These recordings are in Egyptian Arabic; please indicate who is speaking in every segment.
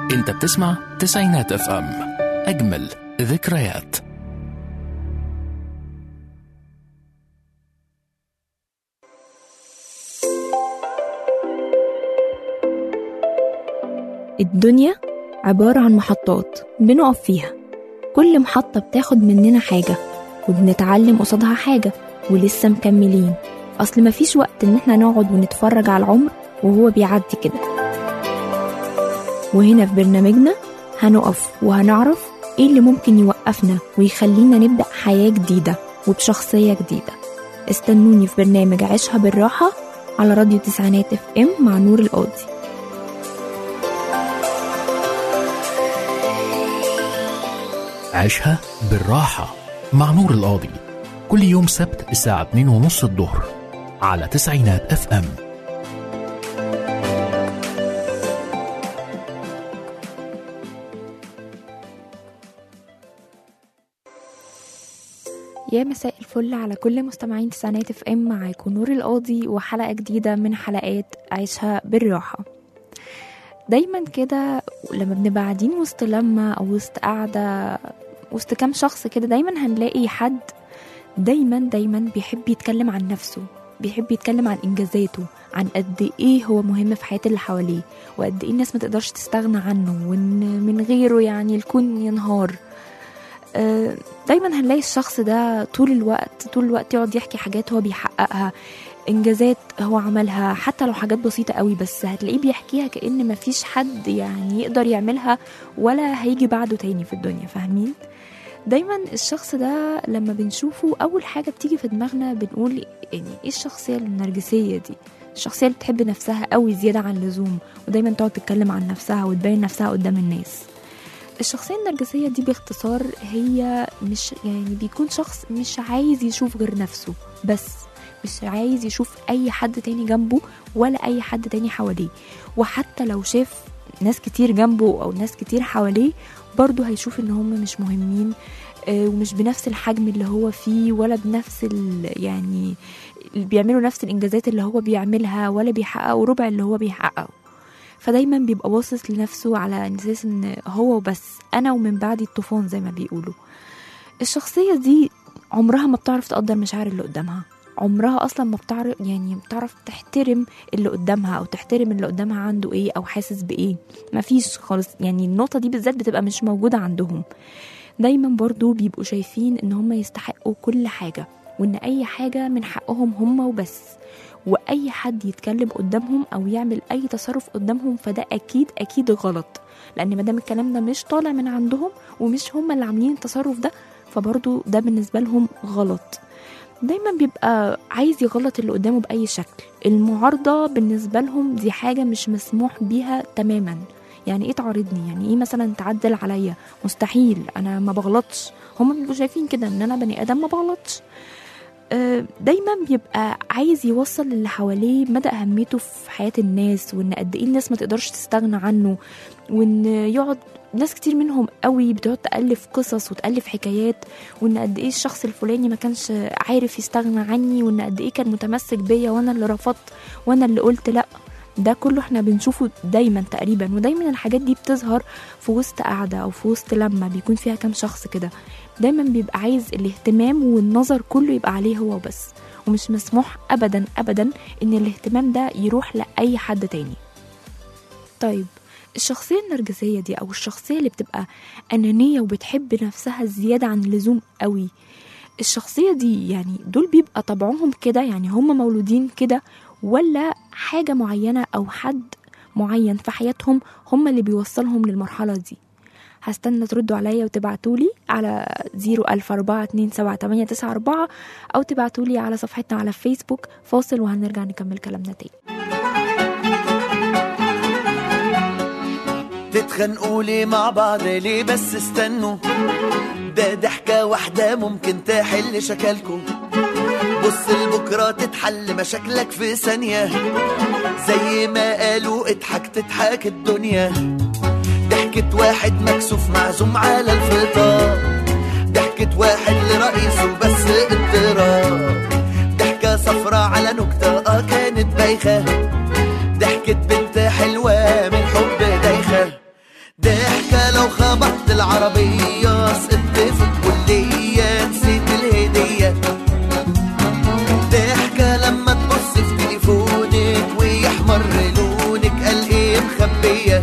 Speaker 1: انت بتسمع تسعينات اف ام اجمل ذكريات
Speaker 2: الدنيا عبارة عن محطات بنقف فيها كل محطة بتاخد مننا حاجة وبنتعلم قصادها حاجة ولسه مكملين أصل مفيش وقت إن احنا نقعد ونتفرج على العمر وهو بيعدي كده وهنا في برنامجنا هنقف وهنعرف ايه اللي ممكن يوقفنا ويخلينا نبدأ حياة جديدة وبشخصية جديدة استنوني في برنامج عيشها بالراحة على راديو تسعينات اف ام مع نور القاضي
Speaker 1: عيشها بالراحة مع نور القاضي كل يوم سبت الساعة 2 ونص الظهر على تسعينات اف ام
Speaker 2: يا مساء الفل على كل مستمعين تسعينات اف ام معاكم نور القاضي وحلقة جديدة من حلقات عيشها بالراحة دايما كده لما بنبقى قاعدين وسط لمة او وسط قاعدة وسط كام شخص كده دايما هنلاقي حد دايما دايما بيحب يتكلم عن نفسه بيحب يتكلم عن انجازاته عن قد ايه هو مهم في حياة اللي حواليه وقد ايه الناس ما تقدرش تستغنى عنه وان من غيره يعني الكون ينهار آه، دايما هنلاقي الشخص ده طول الوقت طول الوقت يقعد يحكي حاجات هو بيحققها انجازات هو عملها حتى لو حاجات بسيطة قوي بس هتلاقيه بيحكيها كأن مفيش حد يعني يقدر يعملها ولا هيجي بعده تاني في الدنيا فاهمين دايما الشخص ده لما بنشوفه اول حاجة بتيجي في دماغنا بنقول يعني ايه الشخصية النرجسية دي الشخصية اللي بتحب نفسها قوي زيادة عن اللزوم ودايما تقعد تتكلم عن نفسها وتبين نفسها قدام الناس الشخصية النرجسية دي باختصار هي مش يعني بيكون شخص مش عايز يشوف غير نفسه بس مش عايز يشوف أي حد تاني جنبه ولا أي حد تاني حواليه وحتى لو شاف ناس كتير جنبه أو ناس كتير حواليه برضه هيشوف إن هم مش مهمين آه، ومش بنفس الحجم اللي هو فيه ولا بنفس ال يعني اللي بيعملوا نفس الإنجازات اللي هو بيعملها ولا بيحققوا ربع اللي هو بيحققه فدايما بيبقى باصص لنفسه على اساس ان هو وبس انا ومن بعدي الطوفان زي ما بيقولوا الشخصيه دي عمرها ما بتعرف تقدر مشاعر اللي قدامها عمرها اصلا ما بتعرف يعني بتعرف تحترم اللي قدامها او تحترم اللي قدامها عنده ايه او حاسس بايه مفيش خالص يعني النقطه دي بالذات بتبقى مش موجوده عندهم دايما برضو بيبقوا شايفين ان هم يستحقوا كل حاجه وان اي حاجه من حقهم هم وبس واي حد يتكلم قدامهم او يعمل اي تصرف قدامهم فده اكيد اكيد غلط لان ما دام الكلام ده مش طالع من عندهم ومش هم اللي عاملين التصرف ده فبرضو ده بالنسبه لهم غلط دايما بيبقى عايز يغلط اللي قدامه باي شكل المعارضه بالنسبه لهم دي حاجه مش مسموح بيها تماما يعني ايه تعارضني يعني ايه مثلا تعدل عليا مستحيل انا ما بغلطش هم بيبقوا شايفين كده ان انا بني ادم ما بغلطش آه، دايما بيبقى عايز يوصل للي حواليه مدى اهميته في حياه الناس وان قد ايه الناس ما تقدرش تستغنى عنه وان يقعد ناس كتير منهم قوي بتقعد تالف قصص وتالف حكايات وان قد ايه الشخص الفلاني ما كانش عارف يستغنى عني وان قد ايه كان متمسك بيا وانا اللي رفضت وانا اللي قلت لا ده كله احنا بنشوفه دايما تقريبا ودايما الحاجات دي بتظهر في وسط قعده او في وسط لما بيكون فيها كام شخص كده دايما بيبقى عايز الاهتمام والنظر كله يبقى عليه هو بس ومش مسموح ابدا ابدا ان الاهتمام ده يروح لاي حد تاني طيب الشخصية النرجسية دي أو الشخصية اللي بتبقى أنانية وبتحب نفسها زيادة عن اللزوم قوي الشخصية دي يعني دول بيبقى طبعهم كده يعني هم مولودين كده ولا حاجة معينة أو حد معين في حياتهم هم اللي بيوصلهم للمرحلة دي هستنى تردوا عليا وتبعتولي على 004278994 أو تبعتولي على صفحتنا على فيسبوك فاصل وهنرجع نكمل كلامنا تاني
Speaker 3: تتخانقوا ليه مع بعض ليه بس استنوا ده ضحكة واحدة ممكن تحل شكلكوا بص لبكرة تتحل مشاكلك في ثانية زي ما قالوا اضحك تضحك الدنيا ضحكة واحد مكسوف معزوم على الفطار ضحكة واحد لرئيسه بس اضطراب ضحكة صفرة على نكتة اه كانت بايخة ضحكة بنت حلوة من حب دايخة ضحكة لو خبطت العربية سقطت في الكلية نسيت الهدية ضحكة لما تبص في تليفونك ويحمر لونك قال ايه مخبية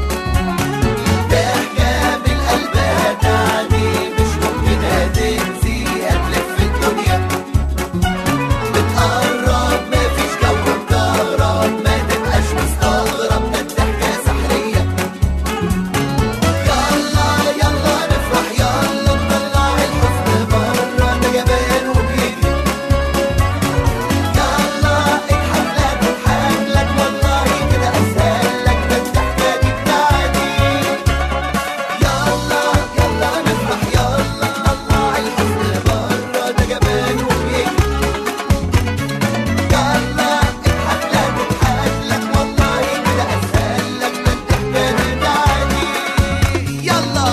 Speaker 3: ضحكة بالقلب هتعدي مش ممكن هتنسي هتلف الدنيا بتقرب مفيش جو مكهرب ما تبقاش مستغرب ده الضحكة سحرية يلا يلا نفرح يلا نطلع الحزن بره ده جبان وبيجري يلا اضحك لا تضحك لك والله كده اسهل لك ده الضحكة دي بتاعتي يلا يلا نفرح يلا نطلع الحزن بره ده جبان وبيجري يلا اضحك لا تضحك لك والله كده اسهل لك ده الضحكة دي بتاعتي يلا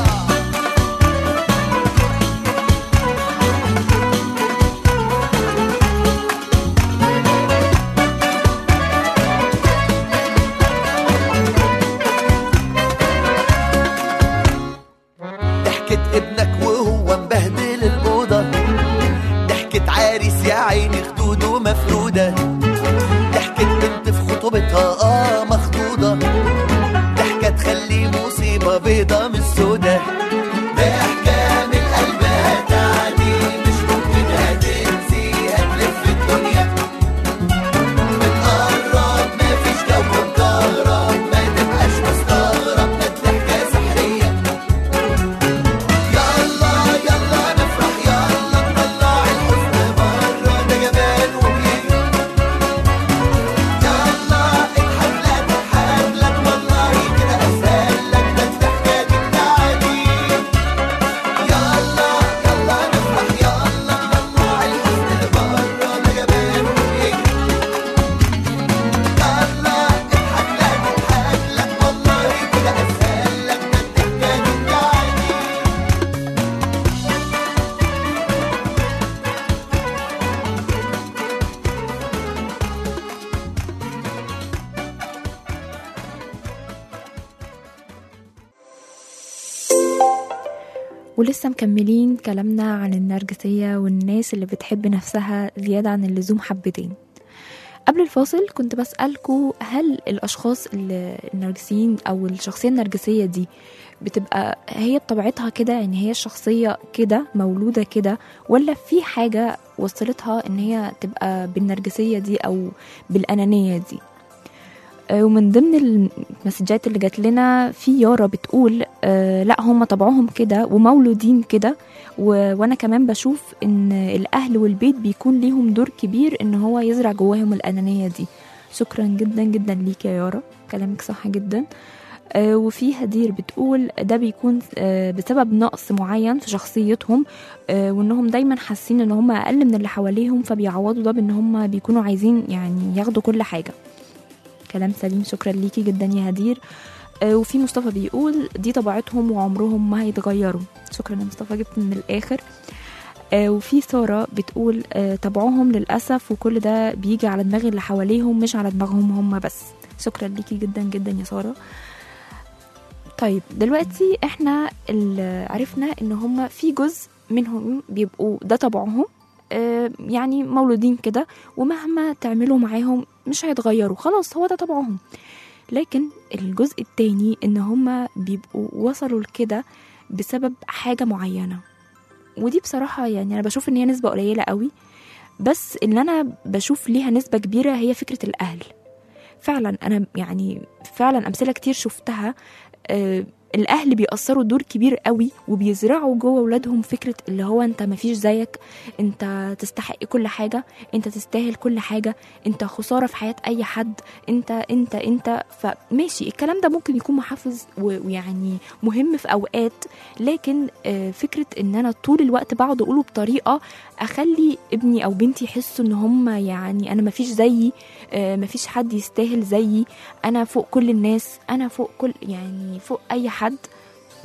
Speaker 3: ضحكة ابنك وهو مبهدل الأوضة ضحكة عريس يا عيني خدوده مفرودة ضحكة بنت في خطوبتها اه مخضوضة ضحكة تخلي مصيبة بيضة من سودة ضحكة من القلب هتعدي مش ممكن هتنسي هتلف الدنيا بتقرب مفيش جو مكهرب ما تبقاش مستغرب ده الضحكة سحرية يلا يلا نفرح يلا نطلع الحزن بره ده جبان وبيجري يلا اضحك لا تضحك لك والله كده اسهل لك ده الضحكة دي بتاعتي يلا يلا نفرح يلا نطلع الحزن بره ده جبان وبيجري يلا اضحك لا تضحك لك والله كده اسهل لك ده الضحكة دي بتاعتي
Speaker 2: ولسه مكملين كلامنا عن النرجسية والناس اللي بتحب نفسها زيادة عن اللزوم حبتين قبل الفاصل كنت بسألكوا هل الأشخاص ال- النرجسيين أو الشخصية النرجسية دي بتبقى هي بطبيعتها كده يعني هي الشخصية كده مولودة كده ولا في حاجة وصلتها إن هي تبقى بالنرجسية دي أو بالأنانية دي آه، ومن ضمن المسجات اللي جات لنا في يارا بتقول آه لا هم طبعهم كده ومولودين كده و... وانا كمان بشوف ان الاهل والبيت بيكون ليهم دور كبير ان هو يزرع جواهم الانانيه دي شكرا جدا جدا ليك يا يارا كلامك صح جدا آه وفي هدير بتقول ده بيكون آه بسبب نقص معين في شخصيتهم آه وانهم دايما حاسين ان هم اقل من اللي حواليهم فبيعوضوا ده بان هم بيكونوا عايزين يعني ياخدوا كل حاجه كلام سليم شكرا ليكي جدا يا هدير آه، وفي مصطفى بيقول دي طبيعتهم وعمرهم ما هيتغيروا شكرا يا مصطفى جبت من الاخر آه، وفي سارة بتقول آه، طبعهم للأسف وكل ده بيجي على دماغ اللي حواليهم مش على دماغهم هم بس شكرا ليكي جدا جدا يا سارة طيب دلوقتي احنا ال- عرفنا ان هم في جزء منهم بيبقوا ده طبعهم آه، يعني مولودين كده ومهما تعملوا معاهم مش هيتغيروا خلاص هو ده طبعهم لكن الجزء التاني ان هما بيبقوا وصلوا لكده بسبب حاجة معينة ودي بصراحة يعني أنا بشوف إن هي نسبة قليلة قوي بس اللي أنا بشوف ليها نسبة كبيرة هي فكرة الأهل فعلا أنا يعني فعلا أمثلة كتير شفتها آه الأهل بيأثروا دور كبير قوي وبيزرعوا جوه ولادهم فكرة اللي هو أنت مفيش زيك أنت تستحق كل حاجة أنت تستاهل كل حاجة أنت خسارة في حياة أي حد أنت أنت أنت فماشي الكلام ده ممكن يكون محفز و- ويعني مهم في أوقات لكن آه، فكرة إن أنا طول الوقت بقعد أقوله بطريقة أخلي ابني أو بنتي يحسوا إن هم يعني أنا مفيش زيي آه، مفيش حد يستاهل زيي أنا فوق كل الناس أنا فوق كل يعني فوق أي حد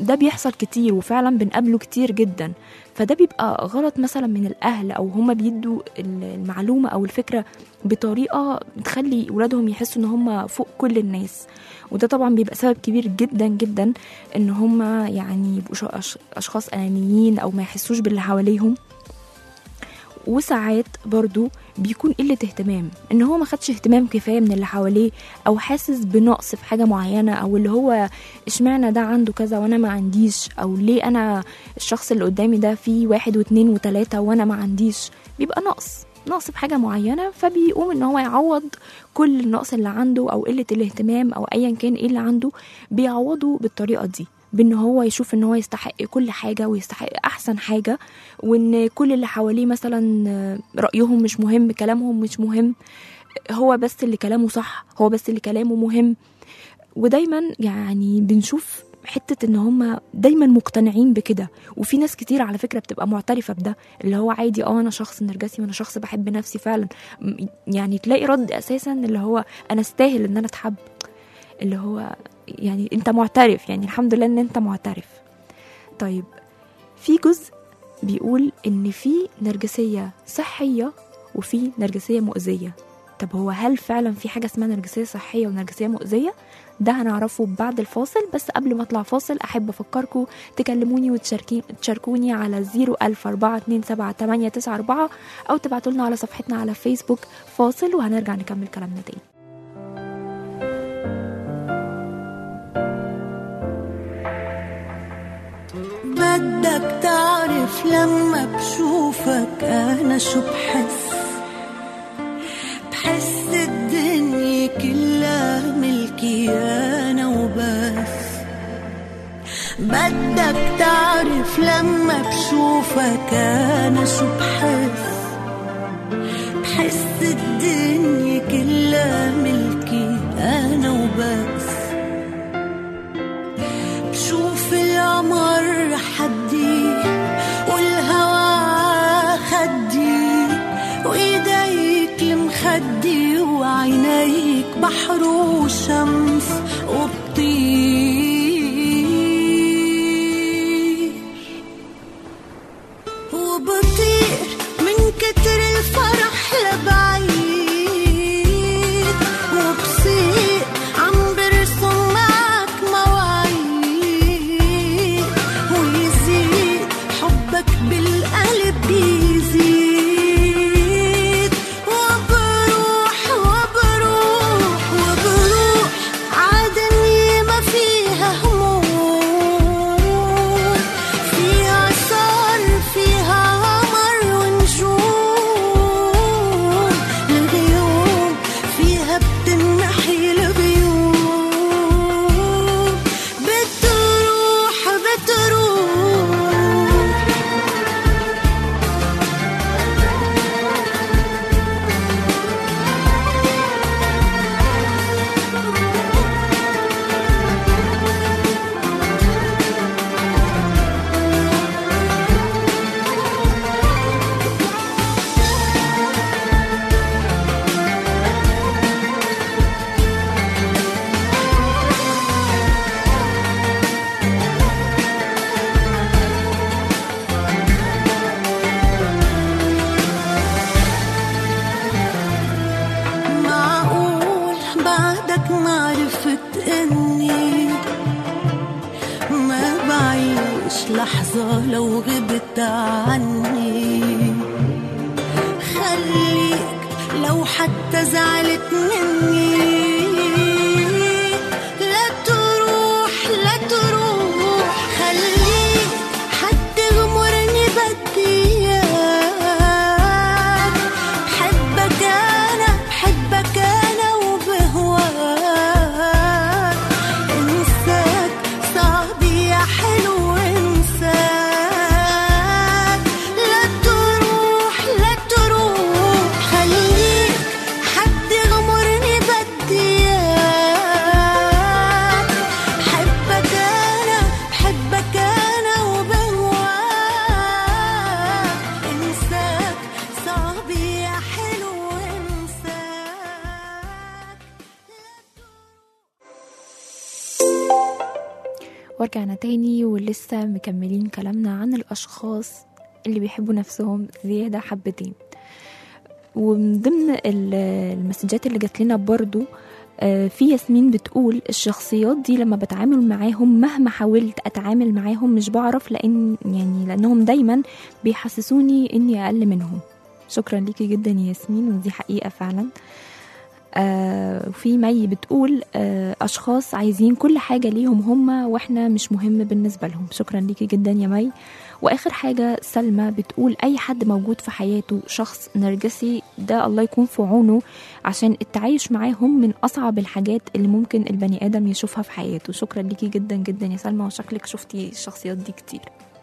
Speaker 2: ده بيحصل كتير وفعلا بنقابله كتير جدا فده بيبقى غلط مثلا من الاهل او هما بيدوا المعلومه او الفكره بطريقه تخلي ولادهم يحسوا ان هما فوق كل الناس وده طبعا بيبقى سبب كبير جدا جدا ان هما يعني يبقوا شو- أش- اشخاص انانيين او ما يحسوش باللي حواليهم وساعات برضو بيكون قلة اهتمام ان هو ما خدش اهتمام كفاية من اللي حواليه او حاسس بنقص في حاجة معينة او اللي هو اشمعنى ده عنده كذا وانا ما عنديش او ليه انا الشخص اللي قدامي ده فيه واحد واتنين وتلاتة وانا ما عنديش بيبقى نقص نقص في حاجة معينة فبيقوم ان هو يعوض كل النقص اللي عنده او قلة الاهتمام او ايا كان ايه اللي عنده بيعوضه بالطريقة دي بان هو يشوف ان هو يستحق كل حاجة ويستحق احسن حاجة وان كل اللي حواليه مثلا آه، رأيهم مش مهم كلامهم مش مهم هو بس اللي كلامه صح هو بس اللي كلامه مهم ودايما يعني بنشوف حتة ان هم دايما مقتنعين بكده وفي ناس كتير على فكرة بتبقى معترفة بده اللي هو عادي اه انا شخص نرجسي وانا شخص بحب نفسي فعلا م- يعني تلاقي رد اساسا اللي هو انا استاهل ان انا اتحب اللي هو يعني انت معترف يعني الحمد لله ان انت معترف طيب في جزء بيقول ان في نرجسية صحية وفي نرجسية مؤذية طب هو هل فعلا في حاجة اسمها نرجسية صحية ونرجسية مؤذية ده هنعرفه بعد الفاصل بس قبل ما اطلع فاصل احب افكركم تكلموني وتشاركوني على 004278994 او تبعتوا لنا على صفحتنا على فيسبوك فاصل وهنرجع نكمل كلامنا تاني
Speaker 4: بدك تعرف لما بشوفك انا شو بحس بحس الدنيا كلها ملكي انا وبس بدك تعرف لما بشوفك انا شو بحس بحس الدنيا كلها ملكي انا وبس بشوف القمر حدي والهوا خدي وايديك المخدي وعينيك بحر وشمس وبطير وبطير من كتر الفرح لبعيد وبصير عم برسم معك مواعيد ويزيد حبك بالقلب بيزيد وبروح وبروح وبروح عالدنيا ما فيها هموم فيها صار فيها قمر ونجوم الغيوم فيها بتنحي الغيوم بتروح بتروح معقول بعدك ما عرفت اني ما بعيش لحظة لو غبت عني خليك لو حتى زعلت مني لا تروح لا تروح خليك حتى غمرني بدي اياك بحبك انا بحبك انا وبهواك انساك صعب يا حلو انساك لا تروح لا تروح خليك حد غمرني بدي
Speaker 2: ورجعنا تاني ولسه مكملين كلامنا عن الأشخاص اللي بيحبوا نفسهم زيادة حبتين ومن ضمن ال- المسجات اللي جات لنا برضو آه، في ياسمين بتقول الشخصيات دي لما بتعامل معاهم مهما حاولت اتعامل معاهم مش بعرف لان يعني لانهم دايما بيحسسوني اني اقل منهم شكرا ليكي جدا يا ياسمين ودي حقيقه فعلا آه وفي مي بتقول آه اشخاص عايزين كل حاجه ليهم هم واحنا مش مهم بالنسبه لهم شكرا ليكي جدا يا مي واخر حاجه سلمى بتقول اي حد موجود في حياته شخص نرجسي ده الله يكون في عونه عشان التعايش معاهم من اصعب الحاجات اللي ممكن البني ادم يشوفها في حياته شكرا ليكي جدا جدا يا سلمى وشكلك شفتي الشخصيات دي كتير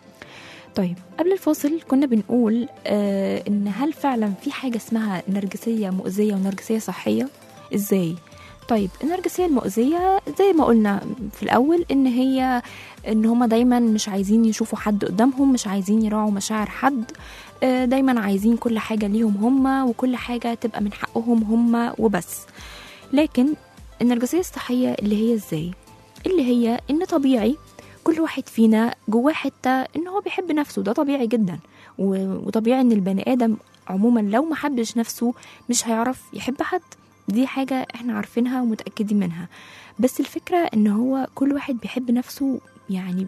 Speaker 2: طيب قبل الفاصل كنا بنقول آه ان هل فعلا في حاجه اسمها نرجسيه مؤذيه ونرجسيه صحيه ازاي طيب النرجسيه المؤذيه زي ما قلنا في الاول ان هي ان هما دايما مش عايزين يشوفوا حد قدامهم مش عايزين يراعوا مشاعر حد آه، دايما عايزين كل حاجه ليهم هما وكل حاجه تبقى من حقهم هما وبس لكن النرجسيه الصحيه اللي هي ازاي اللي هي ان طبيعي كل واحد فينا جواه حته ان هو بيحب نفسه ده طبيعي جدا و- وطبيعي ان البني ادم عموما لو ما حبش نفسه مش هيعرف يحب حد دي حاجة احنا عارفينها ومتأكدين منها بس الفكرة ان هو كل واحد بيحب نفسه يعني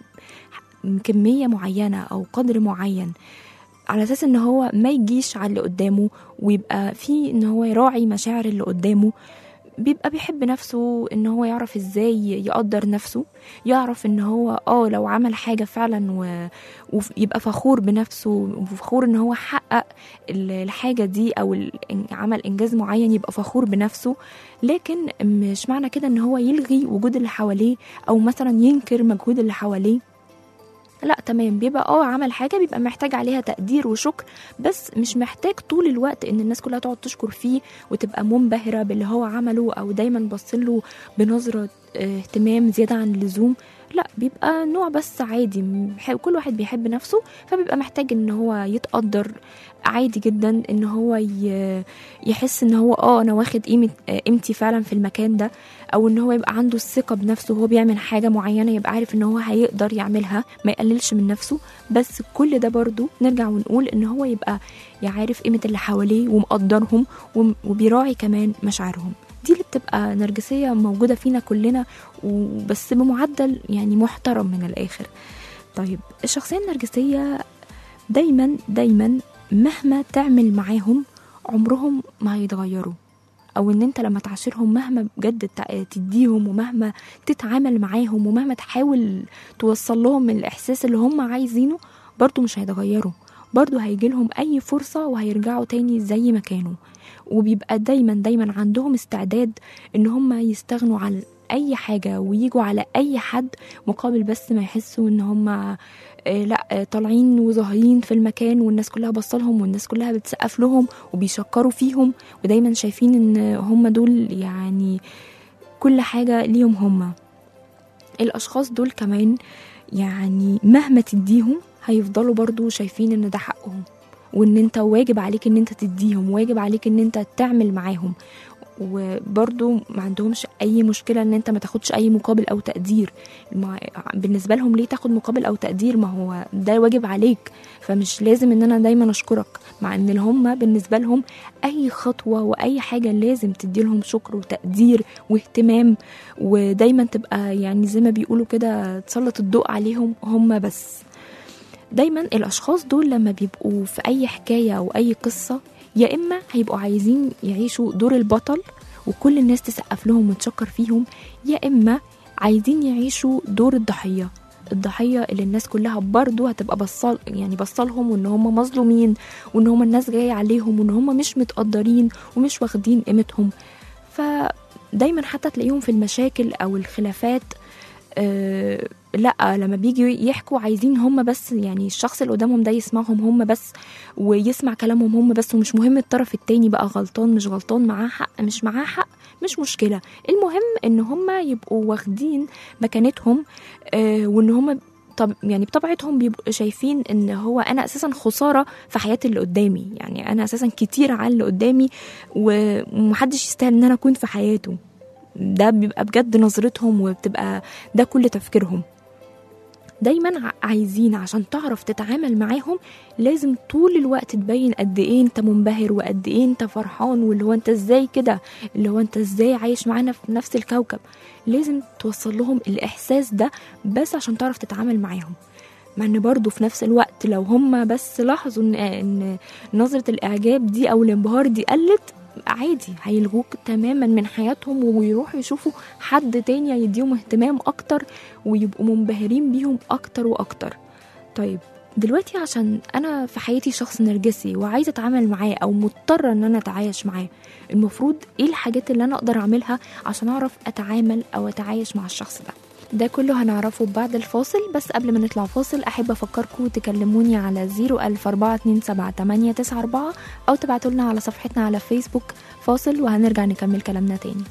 Speaker 2: كمية معينة او قدر معين على اساس ان هو ما يجيش على اللي قدامه ويبقى في ان هو يراعي مشاعر اللي قدامه بيبقى بيحب نفسه ان هو يعرف ازاي يقدر نفسه يعرف ان هو اه لو عمل حاجة فعلا و... ويبقى فخور بنفسه وفخور ان هو حقق ال- الحاجة دي او ال- عمل انجاز معين يبقى فخور بنفسه لكن مش معنى كده ان هو يلغي وجود اللي حواليه او مثلا ينكر مجهود اللي حواليه لا تمام بيبقى اه عمل حاجه بيبقى محتاج عليها تقدير وشكر بس مش محتاج طول الوقت ان الناس كلها تقعد تشكر فيه وتبقى منبهره باللي هو عمله او دايما باصله بنظره اه، اهتمام زياده عن اللزوم لا بيبقى نوع بس عادي م- كل واحد بيحب نفسه فبيبقى محتاج ان هو يتقدر عادي جدا ان هو ي- يحس ان هو اه انا واخد قيمه اه، قيمتي فعلا في المكان ده او ان هو يبقى عنده الثقه بنفسه وهو بيعمل حاجه معينه يبقى عارف ان هو هيقدر يعملها ما يقللش من نفسه بس كل ده برضو نرجع ونقول ان هو يبقى يعرف قيمه اللي حواليه ومقدرهم وم- وبيراعي كمان مشاعرهم دي اللي بتبقى نرجسيه موجوده فينا كلنا وبس بمعدل يعني محترم من الاخر طيب الشخصيه النرجسيه دايما دايما مهما تعمل معاهم عمرهم ما هيتغيروا او ان انت لما تعاشرهم مهما بجد تع- تديهم ومهما تتعامل معاهم ومهما تحاول توصل لهم الاحساس اللي هم عايزينه برضو مش هيتغيروا برضو هيجي لهم اي فرصة وهيرجعوا تاني زي ما كانوا وبيبقى دايما دايما عندهم استعداد ان هم يستغنوا عن اي حاجة ويجوا على اي حد مقابل بس ما يحسوا ان هم آه، لا آه، طالعين وظاهرين في المكان والناس كلها بصلهم والناس كلها بتسقف لهم وبيشكروا فيهم ودايما شايفين ان هم دول يعني كل حاجة ليهم هم الأشخاص دول كمان يعني مهما تديهم هيفضلوا برضو شايفين ان ده حقهم وان انت واجب عليك ان انت تديهم واجب عليك ان انت تعمل معاهم وبرضو ما عندهمش اي مشكله ان انت ما تاخدش اي مقابل او تقدير ما بالنسبه لهم ليه تاخد مقابل او تقدير ما هو ده واجب عليك فمش لازم ان انا دايما اشكرك مع ان هم بالنسبه لهم اي خطوه واي حاجه لازم تدي لهم شكر وتقدير واهتمام ودايما تبقى يعني زي ما بيقولوا كده تسلط الضوء عليهم هم بس دايما الاشخاص دول لما بيبقوا في اي حكايه او اي قصه يا اما هيبقوا عايزين يعيشوا دور البطل وكل الناس تسقف لهم وتشكر فيهم يا اما عايزين يعيشوا دور الضحيه الضحيه اللي الناس كلها برضو هتبقى بصال يعني بصلهم وان هم مظلومين وان هم الناس جايه عليهم وان هم مش متقدرين ومش واخدين قيمتهم فدايما حتى تلاقيهم في المشاكل او الخلافات آه لا لما بيجي يحكوا عايزين هم بس يعني الشخص اللي قدامهم ده يسمعهم هم بس ويسمع كلامهم هم بس ومش مهم الطرف التاني بقى غلطان مش غلطان معاه حق مش معاه حق مش مشكلة المهم ان هم يبقوا واخدين مكانتهم آه وان هم طب يعني بطبيعتهم بيبقوا شايفين ان هو انا اساسا خساره في حياه اللي قدامي يعني انا اساسا كتير عن اللي قدامي و- ومحدش يستاهل ان انا اكون في حياته ده بيبقى بجد نظرتهم وبتبقى ده كل تفكيرهم دايما ع- عايزين عشان تعرف تتعامل معاهم لازم طول الوقت تبين قد ايه انت منبهر وقد ايه انت فرحان واللي هو انت ازاي كده اللي هو انت ازاي عايش معانا في نفس الكوكب لازم توصل لهم الاحساس ده بس عشان تعرف تتعامل معاهم مع ان برضه في نفس الوقت لو هم بس لاحظوا ان ان نظره الاعجاب دي او الانبهار دي قلت عادي هيلغوك تماما من حياتهم ويروحوا يشوفوا حد تاني يديهم اهتمام اكتر ويبقوا منبهرين بيهم اكتر واكتر طيب دلوقتي عشان انا في حياتي شخص نرجسي وعايزه اتعامل معاه او مضطره ان انا اتعايش معاه المفروض ايه الحاجات اللي انا اقدر اعملها عشان اعرف اتعامل او اتعايش مع الشخص ده ده كله هنعرفه بعد الفاصل بس قبل ما نطلع فاصل أحب أفكركم تكلموني على 004278994 أو تبعتولنا على صفحتنا على فيسبوك فاصل وهنرجع نكمل كلامنا تاني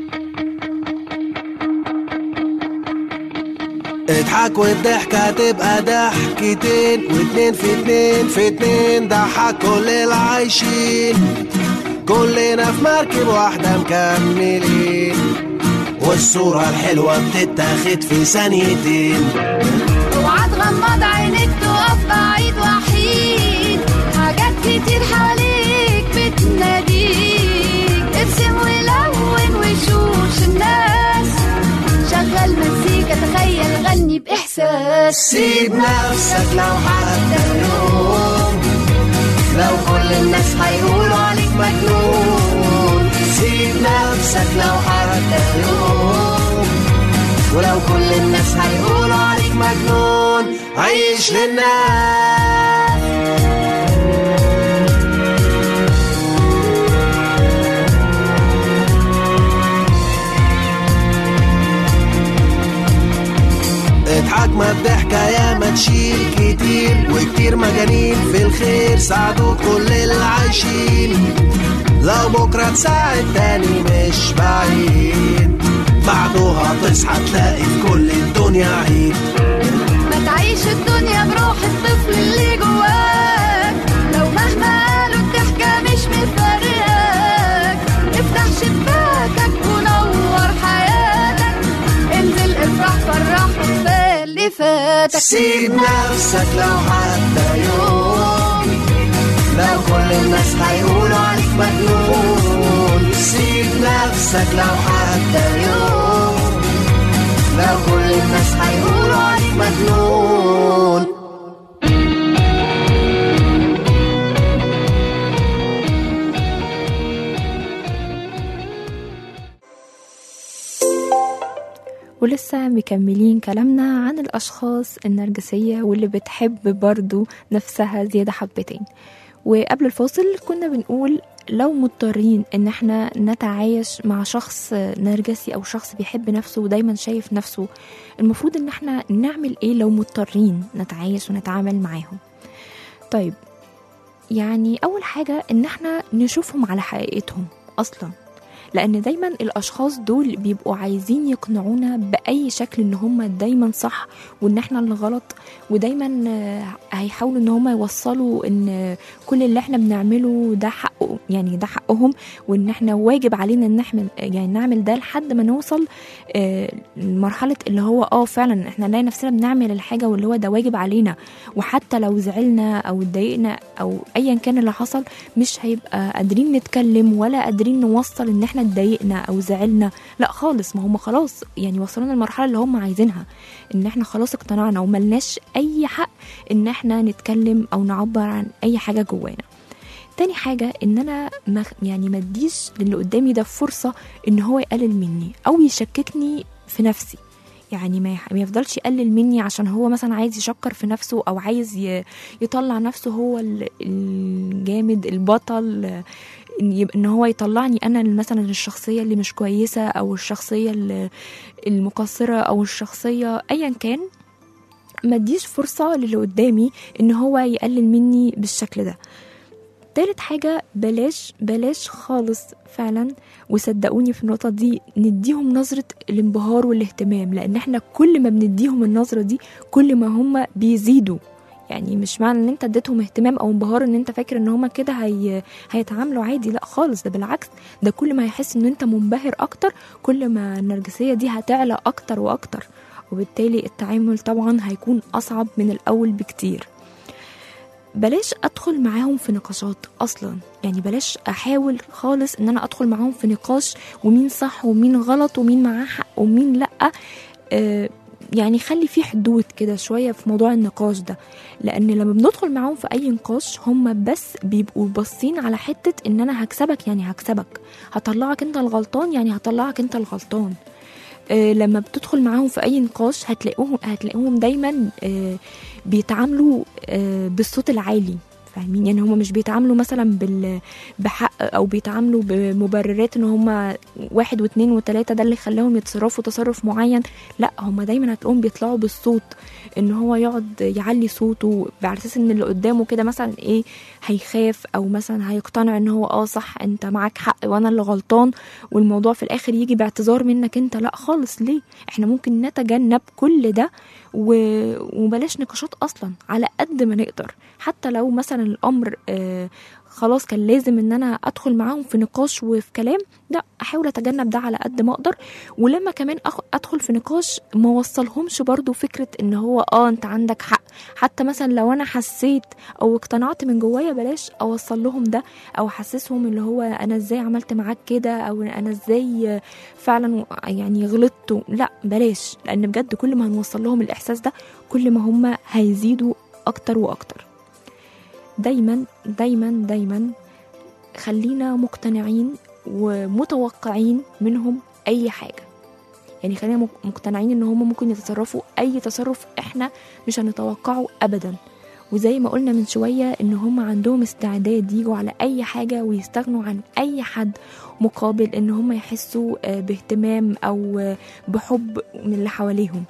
Speaker 5: اضحك والضحكة تبقى ضحكتين واتنين في اتنين في اتنين ضحك كل العايشين كلنا في مركب واحدة مكملين والصورة الحلوة بتتاخد في ثانيتين
Speaker 4: اوعى تغمض عينيك تقف بعيد وحيد حاجات كتير حواليك بتناديك ارسم ولون وشوش الناس شغل مزيكا تخيل غني بإحساس
Speaker 5: سيب نفسك لو حتى يوم لو كل الناس هيقولوا عليك مجنون سيب نفسك لو حتى يوم ولو كل الناس هيقولوا عليك مجنون عيش للناس اضحك ما الضحكة يا ما تشيل كتير وكتير مجانين في الخير ساعدوا كل العايشين لو بكرة تساعد تاني مش بعيد بعدها تصحى تلاقي في كل الدنيا عيد
Speaker 4: ما تعيش الدنيا بروح الطفل اللي جواك لو مهما قالوا الضحكة مش مفرقاك افتح شباكك ونور حياتك انزل افرح فرح وكفاية اللي فاتك
Speaker 5: سيب نفسك لو حتى يوم لو كل الناس هيقولوا عليك مجنون سيب نفسك لو حتى يوم لو كل الناس هيقولوا عليك مجنون
Speaker 2: ولسه مكملين كلامنا عن الأشخاص النرجسية واللي بتحب برضو نفسها زيادة حبتين وقبل الفاصل كنا بنقول لو مضطرين ان احنا نتعايش مع شخص نرجسي او شخص بيحب نفسه ودايما شايف نفسه المفروض ان احنا نعمل ايه لو مضطرين نتعايش ونتعامل معاهم طيب يعني اول حاجة ان احنا نشوفهم على حقيقتهم اصلا لان دايما الاشخاص دول بيبقوا عايزين يقنعونا باي شكل ان هم دايما صح وان احنا اللي غلط ودايما آه، هيحاولوا ان هم يوصلوا ان كل اللي احنا بنعمله ده حقه يعني ده حقهم وان احنا واجب علينا ان احنا يعني نعمل ده لحد ما نوصل آه، لمرحله اللي هو اه فعلا احنا نلاقي نفسنا بنعمل الحاجه واللي هو ده واجب علينا وحتى لو زعلنا او اتضايقنا او ايا كان اللي حصل مش هيبقى قادرين نتكلم ولا قادرين نوصل ان احنا اتضايقنا او زعلنا لا خالص ما هم خلاص يعني وصلنا للمرحله اللي هم عايزينها ان احنا خلاص اقتنعنا وملناش اي حق ان احنا نتكلم او نعبر عن اي حاجه جوانا تاني حاجة ان انا ما يعني ما اديش للي قدامي ده فرصة ان هو يقلل مني او يشككني في نفسي يعني ما يح- ما يفضلش يقلل مني عشان هو مثلا عايز يشكر في نفسه او عايز ي- يطلع نفسه هو ال- الجامد البطل آه، ان يبقى- ان هو يطلعني انا مثلا الشخصيه اللي مش كويسه او الشخصيه ال- المقصره او الشخصيه ايا كان ما اديش فرصه للي قدامي ان هو يقلل مني بالشكل ده تالت حاجة بلاش بلاش خالص فعلا وصدقوني في النقطة دي نديهم نظرة الانبهار والاهتمام لأن احنا كل ما بنديهم النظرة دي كل ما هم بيزيدوا يعني مش معنى ان انت اديتهم اهتمام او انبهار ان انت فاكر ان هما كده هي... هيتعاملوا عادي لا خالص ده بالعكس ده كل ما هيحس ان انت منبهر اكتر كل ما النرجسية دي هتعلى اكتر واكتر وبالتالي التعامل طبعا هيكون أصعب من الأول بكتير بلاش ادخل معاهم في نقاشات اصلا يعني بلاش احاول خالص ان انا ادخل معاهم في نقاش ومين صح ومين غلط ومين معاه حق ومين لا آه يعني خلي في حدود كده شويه في موضوع النقاش ده لان لما بندخل معاهم في اي نقاش هم بس بيبقوا باصين على حته ان انا هكسبك يعني هكسبك هطلعك انت الغلطان يعني هطلعك انت الغلطان آه، لما بتدخل معاهم في اي نقاش هتلاقوهم هتلاقوهم دايما آه، بيتعاملوا آه، بالصوت العالي فاهمين يعني هم مش بيتعاملوا مثلا بال بحق او بيتعاملوا بمبررات ان هم واحد واثنين وثلاثه ده اللي خلاهم يتصرفوا تصرف معين لا هم دايما هتلاقوهم بيطلعوا بالصوت ان هو يقعد يعلي صوته على اساس ان اللي قدامه كده مثلا ايه هيخاف او مثلا هيقتنع ان هو اه صح انت معاك حق وانا اللي غلطان والموضوع في الاخر يجي باعتذار منك انت لا خالص ليه احنا ممكن نتجنب كل ده و... وبلاش نقاشات اصلا على قد ما نقدر حتى لو مثلا الامر آه خلاص كان لازم ان انا ادخل معاهم في نقاش وفي كلام لا احاول اتجنب ده على قد ما اقدر ولما كمان أخ... ادخل في نقاش ما وصلهمش برضو فكره ان هو اه انت عندك حق حتى مثلا لو انا حسيت او اقتنعت من جوايا بلاش اوصل لهم ده او احسسهم اللي هو انا ازاي عملت معاك كده او انا ازاي فعلا يعني غلطت لا بلاش لان بجد كل ما هنوصل لهم الاحساس ده كل ما هم هيزيدوا اكتر واكتر دايما دايما دايما خلينا مقتنعين ومتوقعين منهم اي حاجه يعني خلينا مق- مقتنعين ان هم ممكن يتصرفوا اي تصرف احنا مش هنتوقعه ابدا وزي ما قلنا من شوية ان هم عندهم استعداد يجوا على اي حاجة ويستغنوا عن اي حد مقابل ان هم يحسوا آه، باهتمام او آه، بحب من اللي حواليهم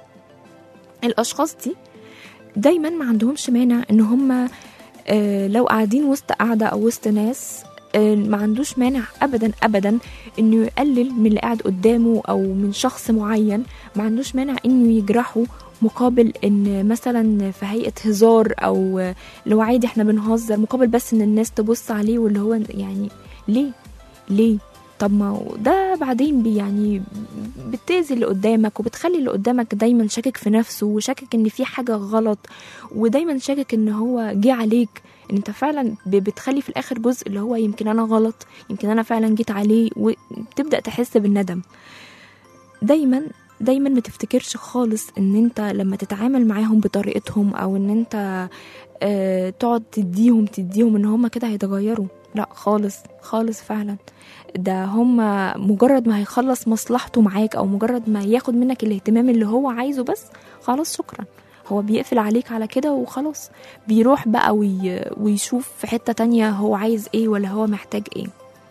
Speaker 2: الاشخاص دي دايما ما عندهمش مانع ان هم آه، لو قاعدين وسط قاعدة او وسط ناس آه، ما عندوش مانع ابدا ابدا انه يقلل من اللي قاعد قدامه او من شخص معين ما عندوش مانع انه يجرحه مقابل ان مثلا في هيئه هزار او آه، اللي هو عادي احنا بنهزر مقابل بس ان الناس تبص عليه واللي هو يعني ليه ليه طب ما هو ده بعدين بي يعني بتأذي اللي قدامك وبتخلي اللي قدامك دايما شاكك في نفسه وشاكك ان في حاجه غلط ودايما شاكك ان هو جه عليك ان انت فعلا ب- بتخلي في الاخر جزء اللي هو يمكن انا غلط يمكن انا فعلا جيت عليه وتبدا تحس بالندم دايما دايما ما تفتكرش خالص ان انت لما تتعامل معاهم بطريقتهم او ان انت آه تقعد تديهم تديهم ان هم كده هيتغيروا لا خالص خالص فعلا ده هم مجرد ما هيخلص مصلحته معاك او مجرد ما ياخد منك الاهتمام اللي هو عايزه بس خلاص شكرا هو بيقفل عليك على كده وخلاص بيروح بقى وي... ويشوف في حتة تانية هو عايز ايه ولا هو محتاج ايه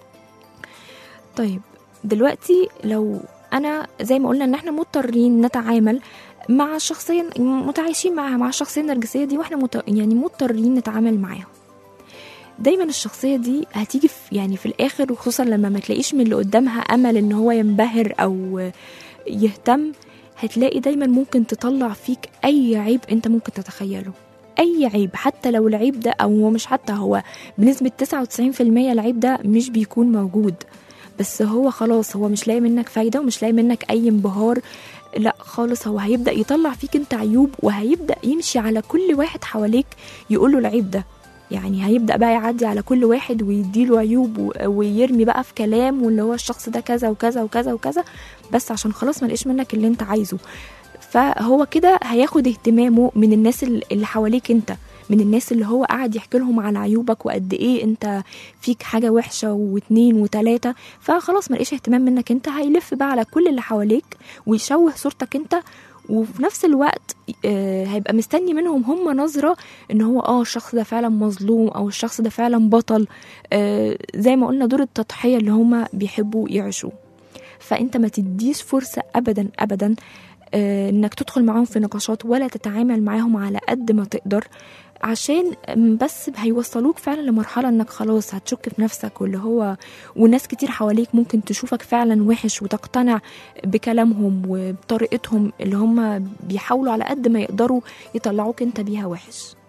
Speaker 2: طيب دلوقتي لو انا زي ما قلنا ان احنا مضطرين نتعامل مع الشخصية متعايشين معاها مع الشخصية النرجسية دي واحنا مت... يعني مضطرين نتعامل معاها دايما الشخصية دي هتيجي في يعني في الآخر وخصوصا لما ما تلاقيش من اللي قدامها أمل إن هو ينبهر أو يهتم هتلاقي دايما ممكن تطلع فيك أي عيب أنت ممكن تتخيله أي عيب حتى لو العيب ده أو هو مش حتى هو بنسبة 99% العيب ده مش بيكون موجود بس هو خلاص هو مش لاقي منك فايدة ومش لاقي منك أي انبهار لا خالص هو هيبدأ يطلع فيك انت عيوب وهيبدأ يمشي على كل واحد حواليك يقوله العيب ده يعني هيبدأ بقى يعدي على كل واحد ويديله عيوب و- ويرمي بقى في كلام واللي هو الشخص ده كذا وكذا وكذا وكذا بس عشان خلاص ما لقيش منك اللي انت عايزه فهو كده هياخد اهتمامه من الناس ال- اللي حواليك انت من الناس اللي هو قاعد يحكي لهم على عيوبك وقد ايه انت فيك حاجه وحشه واتنين وتلاته فخلاص ما لقيش اهتمام منك انت هيلف بقى على كل اللي حواليك ويشوه صورتك انت وفي نفس الوقت آه، هيبقى مستني منهم هم نظرة ان هو اه الشخص ده فعلا مظلوم او الشخص ده فعلا بطل آه، زي ما قلنا دور التضحية اللي هم بيحبوا يعيشوه فانت ما تديش فرصة ابدا ابدا آه، انك تدخل معاهم في نقاشات ولا تتعامل معاهم على قد ما تقدر عشان بس هيوصلوك فعلا لمرحلة انك خلاص هتشك في نفسك واللي هو وناس كتير حواليك ممكن تشوفك فعلا وحش وتقتنع بكلامهم وبطريقتهم اللي هم بيحاولوا على قد ما يقدروا يطلعوك انت بيها وحش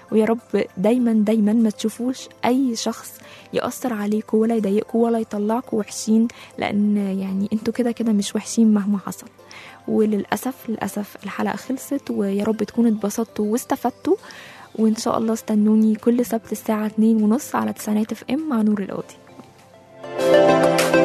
Speaker 2: ويا رب دايما دايما ما تشوفوش اي شخص يأثر عليكم ولا يضايقكم ولا يطلعكم وحشين لان يعني انتوا كده كده مش وحشين مهما حصل وللأسف للأسف الحلقة خلصت ويا رب تكونوا اتبسطتوا واستفدتوا وإن شاء الله استنوني كل سبت الساعة 2 ونص على تسعينات اف ام مع نور القاضي